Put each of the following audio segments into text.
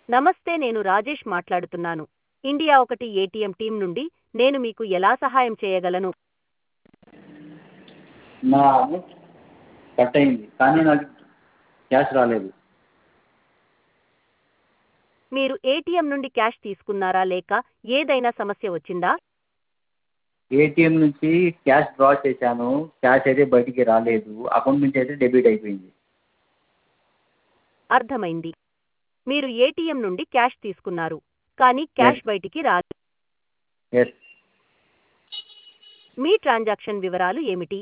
నమస్తే నేను రాజేష్ మాట్లాడుతున్నాను ఇండియా ఒకటి ఏటీఎం టీం నుండి నేను మీకు ఎలా సహాయం చేయగలను నా అమౌంట్ కట్ అయింది కానీ నాకు క్యాష్ రాలేదు మీరు ఏటీఎం నుండి క్యాష్ తీసుకున్నారా లేక ఏదైనా సమస్య వచ్చిందా ఏటీఎం నుంచి క్యాష్ డ్రా చేశాను క్యాష్ అయితే బయటికి రాలేదు అకౌంట్ నుంచి అయితే డెబిట్ అయిపోయింది అర్థమైంది మీరు ఏటీఎం నుండి క్యాష్ తీసుకున్నారు కానీ క్యాష్ బయటికి రాదు ఎస్ మీ ట్రాన్సాక్షన్ వివరాలు ఏమిటి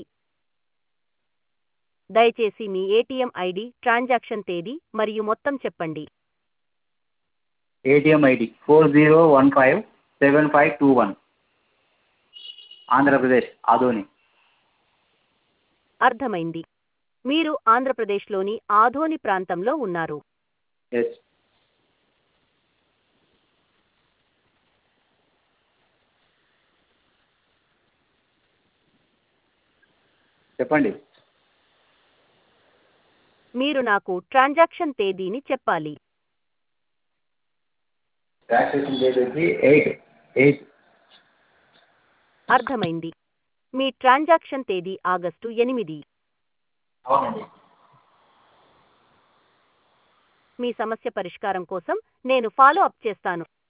దయచేసి మీ ఏటీఎం ఐడి ట్రాన్సాక్షన్ తేదీ మరియు మొత్తం చెప్పండి ATM ID four zero one five seven five two one Andhra Pradesh Adoni అర్థమైంది మీరు ఆంధ్రప్రదేశ్లోని ఆధోని ప్రాంతంలో ఉన్నారు ఎస్ చెప్పండి మీరు నాకు ట్రాన్సాక్షన్ తేదీని చెప్పాలి ట్రాన్సాక్షన్ డేట్ వచ్చి ఎయిట్ ఎయిట్ అర్థమైంది మీ ట్రాన్సాక్షన్ తేదీ ఆగస్టు ఎనిమిది అవునండి మీ సమస్య పరిష్కారం కోసం నేను ఫాలో అప్ చేస్తాను